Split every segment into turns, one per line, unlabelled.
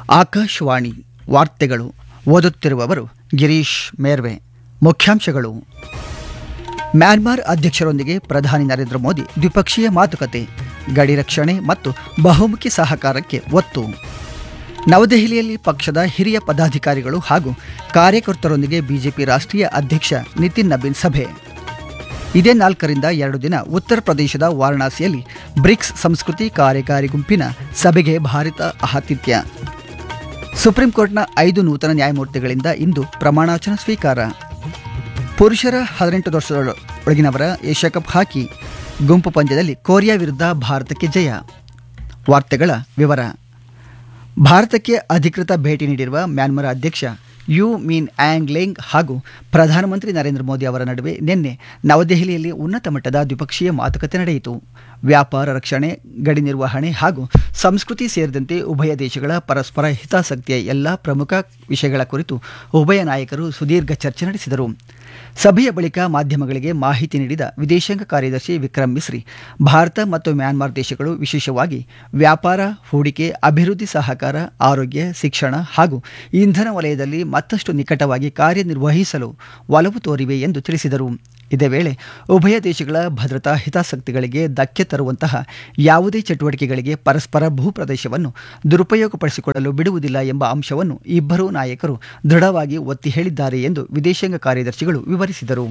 ಆಕಾಶವಾಣಿ ವಾರ್ತೆಗಳು ಓದುತ್ತಿರುವವರು ಗಿರೀಶ್ ಮೇರ್ವೆ ಮುಖ್ಯಾಂಶಗಳು ಮ್ಯಾನ್ಮಾರ್ ಅಧ್ಯಕ್ಷರೊಂದಿಗೆ ಪ್ರಧಾನಿ ನರೇಂದ್ರ ಮೋದಿ ದ್ವಿಪಕ್ಷೀಯ ಮಾತುಕತೆ ಗಡಿ ರಕ್ಷಣೆ ಮತ್ತು ಬಹುಮುಖಿ ಸಹಕಾರಕ್ಕೆ ಒತ್ತು ನವದೆಹಲಿಯಲ್ಲಿ ಪಕ್ಷದ ಹಿರಿಯ ಪದಾಧಿಕಾರಿಗಳು ಹಾಗೂ ಕಾರ್ಯಕರ್ತರೊಂದಿಗೆ ಬಿಜೆಪಿ ರಾಷ್ಟ್ರೀಯ ಅಧ್ಯಕ್ಷ ನಿತಿನ್ ನಬೀನ್ ಸಭೆ ಇದೇ ನಾಲ್ಕರಿಂದ ಎರಡು ದಿನ ಉತ್ತರ ಪ್ರದೇಶದ ವಾರಣಾಸಿಯಲ್ಲಿ ಬ್ರಿಕ್ಸ್ ಸಂಸ್ಕೃತಿ ಕಾರ್ಯಕಾರಿ ಗುಂಪಿನ ಸಭೆಗೆ ಭಾರತ ಆತಿಥ್ಯ ಸುಪ್ರೀಂ ಕೋರ್ಟ್ನ ಐದು ನೂತನ ನ್ಯಾಯಮೂರ್ತಿಗಳಿಂದ ಇಂದು ಪ್ರಮಾಣವಚನ ಸ್ವೀಕಾರ ಪುರುಷರ ಹದಿನೆಂಟು ವರ್ಷದ ಒಳಗಿನವರ ಏಷ್ಯಾ ಕಪ್ ಹಾಕಿ ಗುಂಪು ಪಂದ್ಯದಲ್ಲಿ ಕೊರಿಯಾ ವಿರುದ್ಧ ಭಾರತಕ್ಕೆ ಜಯ ವಾರ್ತೆಗಳ ವಿವರ ಭಾರತಕ್ಕೆ ಅಧಿಕೃತ ಭೇಟಿ ನೀಡಿರುವ ಮ್ಯಾನ್ಮಾರ್ ಅಧ್ಯಕ್ಷ ಯು ಮೀನ್ ಆ್ಯಂಗ್ ಲೆಂಗ್ ಹಾಗೂ ಪ್ರಧಾನಮಂತ್ರಿ ನರೇಂದ್ರ ಮೋದಿ ಅವರ ನಡುವೆ ನಿನ್ನೆ ನವದೆಹಲಿಯಲ್ಲಿ ಉನ್ನತ ಮಟ್ಟದ ದ್ವಿಪಕ್ಷೀಯ ಮಾತುಕತೆ ನಡೆಯಿತು ವ್ಯಾಪಾರ ರಕ್ಷಣೆ ಗಡಿ ನಿರ್ವಹಣೆ ಹಾಗೂ ಸಂಸ್ಕೃತಿ ಸೇರಿದಂತೆ ಉಭಯ ದೇಶಗಳ ಪರಸ್ಪರ ಹಿತಾಸಕ್ತಿಯ ಎಲ್ಲ ಪ್ರಮುಖ ವಿಷಯಗಳ ಕುರಿತು ಉಭಯ ನಾಯಕರು ಸುದೀರ್ಘ ಚರ್ಚೆ ನಡೆಸಿದರು ಸಭೆಯ ಬಳಿಕ ಮಾಧ್ಯಮಗಳಿಗೆ ಮಾಹಿತಿ ನೀಡಿದ ವಿದೇಶಾಂಗ ಕಾರ್ಯದರ್ಶಿ ವಿಕ್ರಮ್ ಮಿಸ್ರಿ ಭಾರತ ಮತ್ತು ಮ್ಯಾನ್ಮಾರ್ ದೇಶಗಳು ವಿಶೇಷವಾಗಿ ವ್ಯಾಪಾರ ಹೂಡಿಕೆ ಅಭಿವೃದ್ಧಿ ಸಹಕಾರ ಆರೋಗ್ಯ ಶಿಕ್ಷಣ ಹಾಗೂ ಇಂಧನ ವಲಯದಲ್ಲಿ ಮತ್ತಷ್ಟು ನಿಕಟವಾಗಿ ಕಾರ್ಯನಿರ್ವಹಿಸಲು ಒಲವು ತೋರಿವೆ ಎಂದು ತಿಳಿಸಿದರು ಇದೇ ವೇಳೆ ಉಭಯ ದೇಶಗಳ ಭದ್ರತಾ ಹಿತಾಸಕ್ತಿಗಳಿಗೆ ಧಕ್ಕೆ ತರುವಂತಹ ಯಾವುದೇ ಚಟುವಟಿಕೆಗಳಿಗೆ ಪರಸ್ಪರ ಭೂಪ್ರದೇಶವನ್ನು ದುರುಪಯೋಗಪಡಿಸಿಕೊಳ್ಳಲು ಬಿಡುವುದಿಲ್ಲ ಎಂಬ ಅಂಶವನ್ನು ಇಬ್ಬರೂ ನಾಯಕರು ದೃಢವಾಗಿ ಒತ್ತಿ ಹೇಳಿದ್ದಾರೆ ಎಂದು ವಿದೇಶಾಂಗ ಕಾರ್ಯದರ್ಶಿಗಳು ವಿವರಿಸಿದರು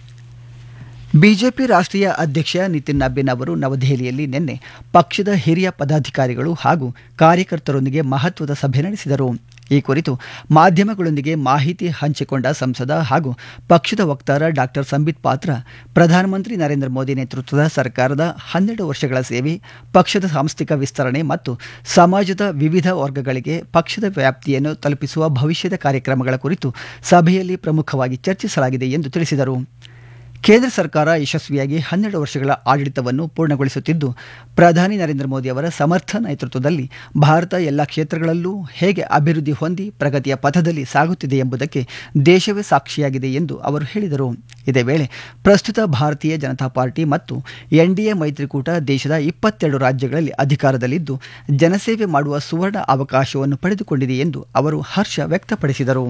ಬಿಜೆಪಿ ರಾಷ್ಟ್ರೀಯ ಅಧ್ಯಕ್ಷ ನಿತಿನ್ ನಬೀನ್ ಅವರು ನವದೆಹಲಿಯಲ್ಲಿ ನಿನ್ನೆ ಪಕ್ಷದ ಹಿರಿಯ ಪದಾಧಿಕಾರಿಗಳು ಹಾಗೂ ಕಾರ್ಯಕರ್ತರೊಂದಿಗೆ ಮಹತ್ವದ ಸಭೆ ನಡೆಸಿದರು ಈ ಕುರಿತು ಮಾಧ್ಯಮಗಳೊಂದಿಗೆ ಮಾಹಿತಿ ಹಂಚಿಕೊಂಡ ಸಂಸದ ಹಾಗೂ ಪಕ್ಷದ ವಕ್ತಾರ ಡಾಕ್ಟರ್ ಸಂಬಿತ್ ಪಾತ್ರ ಪ್ರಧಾನಮಂತ್ರಿ ನರೇಂದ್ರ ಮೋದಿ ನೇತೃತ್ವದ ಸರ್ಕಾರದ ಹನ್ನೆರಡು ವರ್ಷಗಳ ಸೇವೆ ಪಕ್ಷದ ಸಾಂಸ್ಥಿಕ ವಿಸ್ತರಣೆ ಮತ್ತು ಸಮಾಜದ ವಿವಿಧ ವರ್ಗಗಳಿಗೆ ಪಕ್ಷದ ವ್ಯಾಪ್ತಿಯನ್ನು ತಲುಪಿಸುವ ಭವಿಷ್ಯದ ಕಾರ್ಯಕ್ರಮಗಳ ಕುರಿತು ಸಭೆಯಲ್ಲಿ ಪ್ರಮುಖವಾಗಿ ಚರ್ಚಿಸಲಾಗಿದೆ ಎಂದು ತಿಳಿಸಿದರು ಕೇಂದ್ರ ಸರ್ಕಾರ ಯಶಸ್ವಿಯಾಗಿ ಹನ್ನೆರಡು ವರ್ಷಗಳ ಆಡಳಿತವನ್ನು ಪೂರ್ಣಗೊಳಿಸುತ್ತಿದ್ದು ಪ್ರಧಾನಿ ನರೇಂದ್ರ ಮೋದಿ ಅವರ ಸಮರ್ಥ ನೇತೃತ್ವದಲ್ಲಿ ಭಾರತ ಎಲ್ಲ ಕ್ಷೇತ್ರಗಳಲ್ಲೂ ಹೇಗೆ ಅಭಿವೃದ್ಧಿ ಹೊಂದಿ ಪ್ರಗತಿಯ ಪಥದಲ್ಲಿ ಸಾಗುತ್ತಿದೆ ಎಂಬುದಕ್ಕೆ ದೇಶವೇ ಸಾಕ್ಷಿಯಾಗಿದೆ ಎಂದು ಅವರು ಹೇಳಿದರು ಇದೇ ವೇಳೆ ಪ್ರಸ್ತುತ ಭಾರತೀಯ ಜನತಾ ಪಾರ್ಟಿ ಮತ್ತು ಎನ್ಡಿಎ ಮೈತ್ರಿಕೂಟ ದೇಶದ ಇಪ್ಪತ್ತೆರಡು ರಾಜ್ಯಗಳಲ್ಲಿ ಅಧಿಕಾರದಲ್ಲಿದ್ದು ಜನಸೇವೆ ಮಾಡುವ ಸುವರ್ಣ ಅವಕಾಶವನ್ನು ಪಡೆದುಕೊಂಡಿದೆ ಎಂದು ಅವರು ಹರ್ಷ ವ್ಯಕ್ತಪಡಿಸಿದರು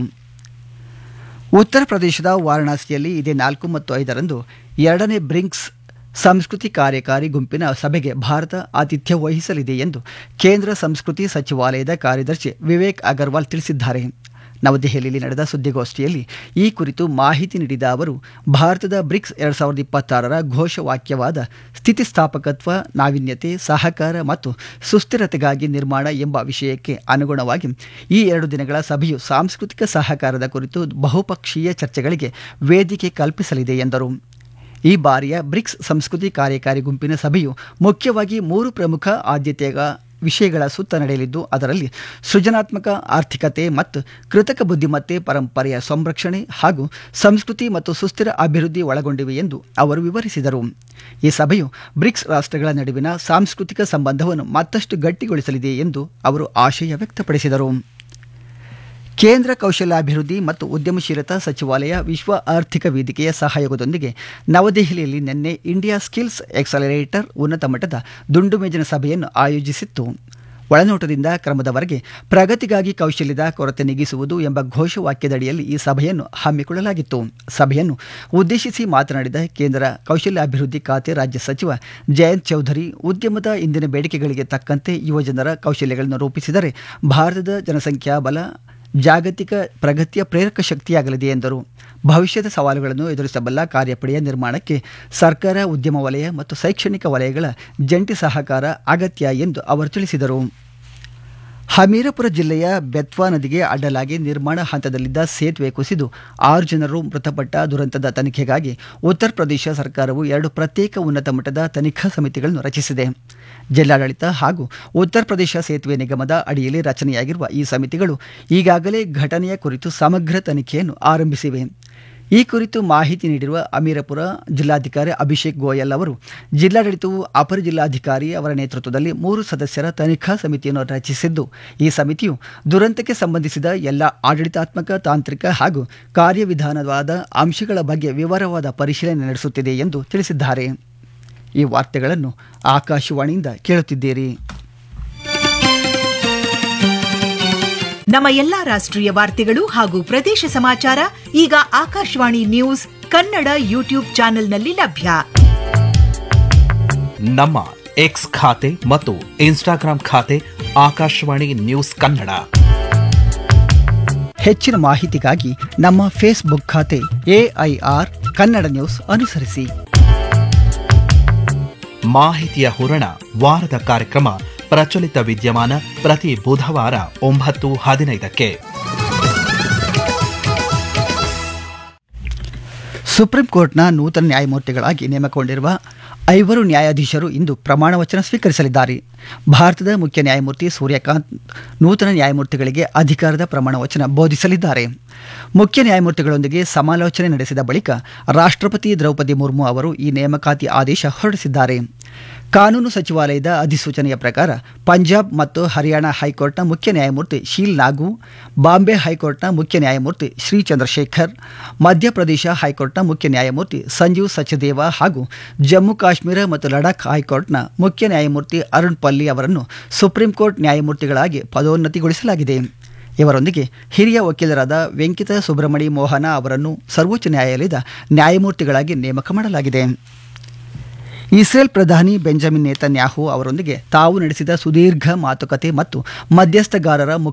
ಉತ್ತರ ಪ್ರದೇಶದ ವಾರಣಾಸಿಯಲ್ಲಿ ಇದೇ ನಾಲ್ಕು ಮತ್ತು ಐದರಂದು ಎರಡನೇ ಬ್ರಿಂಕ್ಸ್ ಸಂಸ್ಕೃತಿ ಕಾರ್ಯಕಾರಿ ಗುಂಪಿನ ಸಭೆಗೆ ಭಾರತ ಆತಿಥ್ಯ ವಹಿಸಲಿದೆ ಎಂದು ಕೇಂದ್ರ ಸಂಸ್ಕೃತಿ ಸಚಿವಾಲಯದ ಕಾರ್ಯದರ್ಶಿ ವಿವೇಕ್ ಅಗರ್ವಾಲ್ ತಿಳಿಸಿದ್ದಾರೆ ನವದೆಹಲಿಯಲ್ಲಿ ನಡೆದ ಸುದ್ದಿಗೋಷ್ಠಿಯಲ್ಲಿ ಈ ಕುರಿತು ಮಾಹಿತಿ ನೀಡಿದ ಅವರು ಭಾರತದ ಬ್ರಿಕ್ಸ್ ಎರಡು ಸಾವಿರದ ಇಪ್ಪತ್ತಾರರ ಘೋಷವಾಕ್ಯವಾದ ಸ್ಥಿತಿಸ್ಥಾಪಕತ್ವ ನಾವೀನ್ಯತೆ ಸಹಕಾರ ಮತ್ತು ಸುಸ್ಥಿರತೆಗಾಗಿ ನಿರ್ಮಾಣ ಎಂಬ ವಿಷಯಕ್ಕೆ ಅನುಗುಣವಾಗಿ ಈ ಎರಡು ದಿನಗಳ ಸಭೆಯು ಸಾಂಸ್ಕೃತಿಕ ಸಹಕಾರದ ಕುರಿತು ಬಹುಪಕ್ಷೀಯ ಚರ್ಚೆಗಳಿಗೆ ವೇದಿಕೆ ಕಲ್ಪಿಸಲಿದೆ ಎಂದರು ಈ ಬಾರಿಯ ಬ್ರಿಕ್ಸ್ ಸಂಸ್ಕೃತಿ ಕಾರ್ಯಕಾರಿ ಗುಂಪಿನ ಸಭೆಯು ಮುಖ್ಯವಾಗಿ ಮೂರು ಪ್ರಮುಖ ಆದ್ಯತೆಯ ವಿಷಯಗಳ ಸುತ್ತ ನಡೆಯಲಿದ್ದು ಅದರಲ್ಲಿ ಸೃಜನಾತ್ಮಕ ಆರ್ಥಿಕತೆ ಮತ್ತು ಕೃತಕ ಬುದ್ಧಿಮತ್ತೆ ಪರಂಪರೆಯ ಸಂರಕ್ಷಣೆ ಹಾಗೂ ಸಂಸ್ಕೃತಿ ಮತ್ತು ಸುಸ್ಥಿರ ಅಭಿವೃದ್ಧಿ ಒಳಗೊಂಡಿವೆ ಎಂದು ಅವರು ವಿವರಿಸಿದರು ಈ ಸಭೆಯು ಬ್ರಿಕ್ಸ್ ರಾಷ್ಟ್ರಗಳ ನಡುವಿನ ಸಾಂಸ್ಕೃತಿಕ ಸಂಬಂಧವನ್ನು ಮತ್ತಷ್ಟು ಗಟ್ಟಿಗೊಳಿಸಲಿದೆ ಎಂದು ಅವರು ಆಶಯ ವ್ಯಕ್ತಪಡಿಸಿದರು ಕೇಂದ್ರ ಕೌಶಲ್ಯಾಭಿವೃದ್ಧಿ ಮತ್ತು ಉದ್ಯಮಶೀಲತಾ ಸಚಿವಾಲಯ ವಿಶ್ವ ಆರ್ಥಿಕ ವೇದಿಕೆಯ ಸಹಯೋಗದೊಂದಿಗೆ ನವದೆಹಲಿಯಲ್ಲಿ ನಿನ್ನೆ ಇಂಡಿಯಾ ಸ್ಕಿಲ್ಸ್ ಎಕ್ಸಲರೇಟರ್ ಉನ್ನತ ಮಟ್ಟದ ದುಂಡು ಮೇಜಿನ ಸಭೆಯನ್ನು ಆಯೋಜಿಸಿತ್ತು ಒಳನೋಟದಿಂದ ಕ್ರಮದವರೆಗೆ ಪ್ರಗತಿಗಾಗಿ ಕೌಶಲ್ಯದ ಕೊರತೆ ನೀಗಿಸುವುದು ಎಂಬ ಘೋಷವಾಕ್ಯದಡಿಯಲ್ಲಿ ಈ ಸಭೆಯನ್ನು ಹಮ್ಮಿಕೊಳ್ಳಲಾಗಿತ್ತು ಸಭೆಯನ್ನು ಉದ್ದೇಶಿಸಿ ಮಾತನಾಡಿದ ಕೇಂದ್ರ ಕೌಶಲ್ಯಾಭಿವೃದ್ಧಿ ಖಾತೆ ರಾಜ್ಯ ಸಚಿವ ಜಯಂತ್ ಚೌಧರಿ ಉದ್ಯಮದ ಇಂದಿನ ಬೇಡಿಕೆಗಳಿಗೆ ತಕ್ಕಂತೆ ಯುವಜನರ ಕೌಶಲ್ಯಗಳನ್ನು ರೂಪಿಸಿದರೆ ಭಾರತದ ಜನಸಂಖ್ಯಾ ಬಲ ಜಾಗತಿಕ ಪ್ರಗತಿಯ ಪ್ರೇರಕ ಶಕ್ತಿಯಾಗಲಿದೆ ಎಂದರು ಭವಿಷ್ಯದ ಸವಾಲುಗಳನ್ನು ಎದುರಿಸಬಲ್ಲ ಕಾರ್ಯಪಡೆಯ ನಿರ್ಮಾಣಕ್ಕೆ ಸರ್ಕಾರ ಉದ್ಯಮ ವಲಯ ಮತ್ತು ಶೈಕ್ಷಣಿಕ ವಲಯಗಳ ಜಂಟಿ ಸಹಕಾರ ಅಗತ್ಯ ಎಂದು ಅವರು ತಿಳಿಸಿದರು ಹಮೀರಪುರ ಜಿಲ್ಲೆಯ ಬೆತ್ವಾ ನದಿಗೆ ಅಡ್ಡಲಾಗಿ ನಿರ್ಮಾಣ ಹಂತದಲ್ಲಿದ್ದ ಸೇತುವೆ ಕುಸಿದು ಆರು ಜನರು ಮೃತಪಟ್ಟ ದುರಂತದ ತನಿಖೆಗಾಗಿ ಉತ್ತರ ಪ್ರದೇಶ ಸರ್ಕಾರವು ಎರಡು ಪ್ರತ್ಯೇಕ ಉನ್ನತ ಮಟ್ಟದ ತನಿಖಾ ಸಮಿತಿಗಳನ್ನು ರಚಿಸಿದೆ ಜಿಲ್ಲಾಡಳಿತ ಹಾಗೂ ಉತ್ತರ ಪ್ರದೇಶ ಸೇತುವೆ ನಿಗಮದ ಅಡಿಯಲ್ಲಿ ರಚನೆಯಾಗಿರುವ ಈ ಸಮಿತಿಗಳು ಈಗಾಗಲೇ ಘಟನೆಯ ಕುರಿತು ಸಮಗ್ರ ತನಿಖೆಯನ್ನು ಆರಂಭಿಸಿವೆ ಈ ಕುರಿತು ಮಾಹಿತಿ ನೀಡಿರುವ ಅಮೀರಪುರ ಜಿಲ್ಲಾಧಿಕಾರಿ ಅಭಿಷೇಕ್ ಗೋಯಲ್ ಅವರು ಜಿಲ್ಲಾಡಳಿತವು ಅಪರ ಜಿಲ್ಲಾಧಿಕಾರಿ ಅವರ ನೇತೃತ್ವದಲ್ಲಿ ಮೂರು ಸದಸ್ಯರ ತನಿಖಾ ಸಮಿತಿಯನ್ನು ರಚಿಸಿದ್ದು ಈ ಸಮಿತಿಯು ದುರಂತಕ್ಕೆ ಸಂಬಂಧಿಸಿದ ಎಲ್ಲ ಆಡಳಿತಾತ್ಮಕ ತಾಂತ್ರಿಕ ಹಾಗೂ ಕಾರ್ಯವಿಧಾನವಾದ ಅಂಶಗಳ ಬಗ್ಗೆ ವಿವರವಾದ ಪರಿಶೀಲನೆ ನಡೆಸುತ್ತಿದೆ ಎಂದು ತಿಳಿಸಿದ್ದಾರೆ ಈ ವಾರ್ತೆಗಳನ್ನು ಆಕಾಶವಾಣಿಯಿಂದ ಕೇಳುತ್ತಿದ್ದೀರಿ
ನಮ್ಮ ಎಲ್ಲಾ ರಾಷ್ಟ್ರೀಯ ವಾರ್ತೆಗಳು ಹಾಗೂ ಪ್ರದೇಶ ಸಮಾಚಾರ ಈಗ ಆಕಾಶವಾಣಿ ನ್ಯೂಸ್ ಕನ್ನಡ ಯೂಟ್ಯೂಬ್ ಚಾನೆಲ್ನಲ್ಲಿ ಲಭ್ಯ
ನಮ್ಮ ಎಕ್ಸ್ ಖಾತೆ ಮತ್ತು ಇನ್ಸ್ಟಾಗ್ರಾಂ ಖಾತೆ ಆಕಾಶವಾಣಿ ನ್ಯೂಸ್ ಕನ್ನಡ
ಹೆಚ್ಚಿನ ಮಾಹಿತಿಗಾಗಿ ನಮ್ಮ ಫೇಸ್ಬುಕ್ ಖಾತೆ ಎಐಆರ್ ಕನ್ನಡ ನ್ಯೂಸ್ ಅನುಸರಿಸಿ
ಮಾಹಿತಿಯ ಹೂರಣ ವಾರದ ಕಾರ್ಯಕ್ರಮ ಪ್ರಚಲಿತ ವಿದ್ಯಮಾನ ಪ್ರತಿ ಬುಧವಾರ ಒಂಬತ್ತು ಹದಿನೈದಕ್ಕೆ
ಸುಪ್ರೀಂ ಕೋರ್ಟ್ನ ನೂತನ ನ್ಯಾಯಮೂರ್ತಿಗಳಾಗಿ ನೇಮಕಗೊಂಡಿರುವ ಐವರು ನ್ಯಾಯಾಧೀಶರು ಇಂದು ಪ್ರಮಾಣ ವಚನ ಸ್ವೀಕರಿಸಲಿದ್ದಾರೆ ಭಾರತದ ಮುಖ್ಯ ನ್ಯಾಯಮೂರ್ತಿ ಸೂರ್ಯಕಾಂತ್ ನೂತನ ನ್ಯಾಯಮೂರ್ತಿಗಳಿಗೆ ಅಧಿಕಾರದ ಪ್ರಮಾಣ ವಚನ ಬೋಧಿಸಲಿದ್ದಾರೆ ಮುಖ್ಯ ನ್ಯಾಯಮೂರ್ತಿಗಳೊಂದಿಗೆ ಸಮಾಲೋಚನೆ ನಡೆಸಿದ ಬಳಿಕ ರಾಷ್ಟ್ರಪತಿ ದ್ರೌಪದಿ ಮುರ್ಮು ಅವರು ಈ ನೇಮಕಾತಿ ಆದೇಶ ಹೊರಡಿಸಿದ್ದಾರೆ ಕಾನೂನು ಸಚಿವಾಲಯದ ಅಧಿಸೂಚನೆಯ ಪ್ರಕಾರ ಪಂಜಾಬ್ ಮತ್ತು ಹರಿಯಾಣ ಹೈಕೋರ್ಟ್ನ ಮುಖ್ಯ ನ್ಯಾಯಮೂರ್ತಿ ಶೀಲ್ ನಾಗು ಬಾಂಬೆ ಹೈಕೋರ್ಟ್ನ ಮುಖ್ಯ ನ್ಯಾಯಮೂರ್ತಿ ಶ್ರೀ ಚಂದ್ರಶೇಖರ್ ಮಧ್ಯಪ್ರದೇಶ ಹೈಕೋರ್ಟ್ನ ಮುಖ್ಯ ನ್ಯಾಯಮೂರ್ತಿ ಸಂಜೀವ್ ಸಚದೇವ ಹಾಗೂ ಜಮ್ಮು ಕಾಶ್ಮೀರ ಮತ್ತು ಲಡಾಖ್ ಹೈಕೋರ್ಟ್ನ ಮುಖ್ಯ ನ್ಯಾಯಮೂರ್ತಿ ಅರುಣ್ ಪಲ್ಲಿ ಅವರನ್ನು ಸುಪ್ರೀಂ ಕೋರ್ಟ್ ನ್ಯಾಯಮೂರ್ತಿಗಳಾಗಿ ಪದೋನ್ನತಿಗೊಳಿಸಲಾಗಿದೆ ಇವರೊಂದಿಗೆ ಹಿರಿಯ ವಕೀಲರಾದ ವೆಂಕಿತ ಸುಬ್ರಮಣಿ ಮೋಹನ ಅವರನ್ನು ಸರ್ವೋಚ್ಚ ನ್ಯಾಯಾಲಯದ ನ್ಯಾಯಮೂರ್ತಿಗಳಾಗಿ ನೇಮಕ ಮಾಡಲಾಗಿದೆ ಇಸ್ರೇಲ್ ಪ್ರಧಾನಿ ಬೆಂಜಮಿನ್ ನೇತನ್ಯಾಹು ಅವರೊಂದಿಗೆ ತಾವು ನಡೆಸಿದ ಸುದೀರ್ಘ ಮಾತುಕತೆ ಮತ್ತು ಮಧ್ಯಸ್ಥಗಾರರ